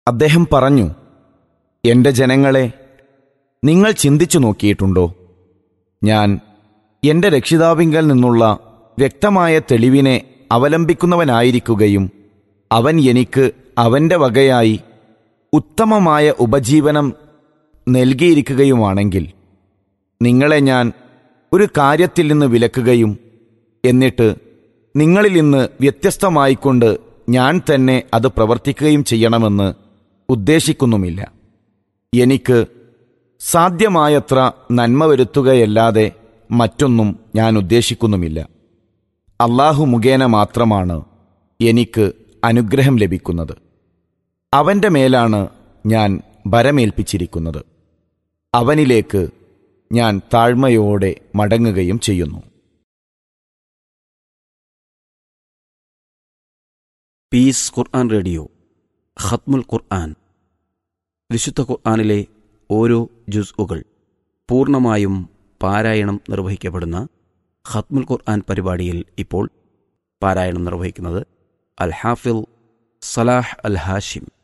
അദ്ദേഹം പറഞ്ഞു എന്റെ ജനങ്ങളെ നിങ്ങൾ ചിന്തിച്ചു നോക്കിയിട്ടുണ്ടോ ഞാൻ എന്റെ രക്ഷിതാവിങ്കൽ നിന്നുള്ള വ്യക്തമായ തെളിവിനെ അവലംബിക്കുന്നവനായിരിക്കുകയും അവൻ എനിക്ക് അവന്റെ വകയായി ഉത്തമമായ ഉപജീവനം നൽകിയിരിക്കുകയുമാണെങ്കിൽ നിങ്ങളെ ഞാൻ ഒരു കാര്യത്തിൽ നിന്ന് വിലക്കുകയും എന്നിട്ട് നിങ്ങളിൽ നിന്ന് വ്യത്യസ്തമായിക്കൊണ്ട് ഞാൻ തന്നെ അത് പ്രവർത്തിക്കുകയും ചെയ്യണമെന്ന് ഉദ്ദേശിക്കുന്നുമില്ല എനിക്ക് സാധ്യമായത്ര നന്മ വരുത്തുകയല്ലാതെ മറ്റൊന്നും ഞാൻ ഉദ്ദേശിക്കുന്നുമില്ല അള്ളാഹു മുഖേന മാത്രമാണ് എനിക്ക് അനുഗ്രഹം ലഭിക്കുന്നത് അവന്റെ മേലാണ് ഞാൻ ഭരമേൽപ്പിച്ചിരിക്കുന്നത് അവനിലേക്ക് ഞാൻ താഴ്മയോടെ മടങ്ങുകയും ചെയ്യുന്നു പീസ് ഖുർആൻ റേഡിയോ ഖത്മുൽ ഖുർആൻ വിശുദ്ധ ഖുർആനിലെ ഓരോ ജുസ്ഉകൾ പൂർണ്ണമായും പാരായണം നിർവഹിക്കപ്പെടുന്ന ഖത്മുൽ ഖുർആൻ പരിപാടിയിൽ ഇപ്പോൾ പാരായണം നിർവഹിക്കുന്നത് അൽ ഹാഫിൽ സലാഹ് അൽ ഹാഷിം